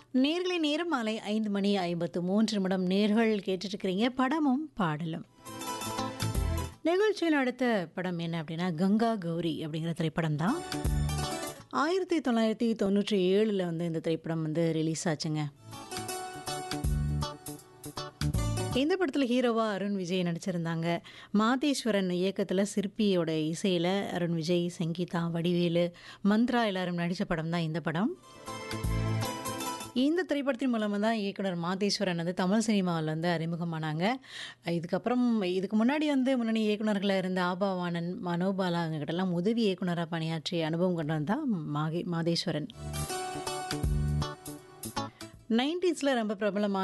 நேர்களை நேரம் மாலை ஐந்து மணி ஐம்பத்து மூன்று நிமிடம் நேர்கள் கேட்டுட்டு இருக்கிறீங்க படமும் பாடலும் நிகழ்ச்சியில் அடுத்த படம் என்ன அப்படின்னா கங்கா கௌரி அப்படிங்கிற திரைப்படம் தான் ஆயிரத்தி தொள்ளாயிரத்தி தொண்ணூற்றி ஏழில் வந்து இந்த திரைப்படம் வந்து ரிலீஸ் ஆச்சுங்க இந்த படத்தில் ஹீரோவா அருண் விஜய் நடிச்சிருந்தாங்க மாதேஸ்வரன் இயக்கத்தில் சிற்பியோட இசையில் அருண் விஜய் சங்கீதா வடிவேலு மந்த்ரா எல்லாரும் நடித்த படம் தான் இந்த படம் இந்த திரைப்படத்தின் மூலமாக தான் இயக்குனர் மாதேஸ்வரன் வந்து தமிழ் சினிமாவில் வந்து அறிமுகமானாங்க இதுக்கப்புறம் இதுக்கு முன்னாடி வந்து முன்னணி இயக்குனர்களாக இருந்த ஆபாவானன் மனோபாலா அவங்ககிட்டலாம் உதவி இயக்குனராக பணியாற்றிய அனுபவம் கொண்டவன் தான் மாகே மாதேஸ்வரன் நைன்டிஸில் ரொம்ப பிரபலமான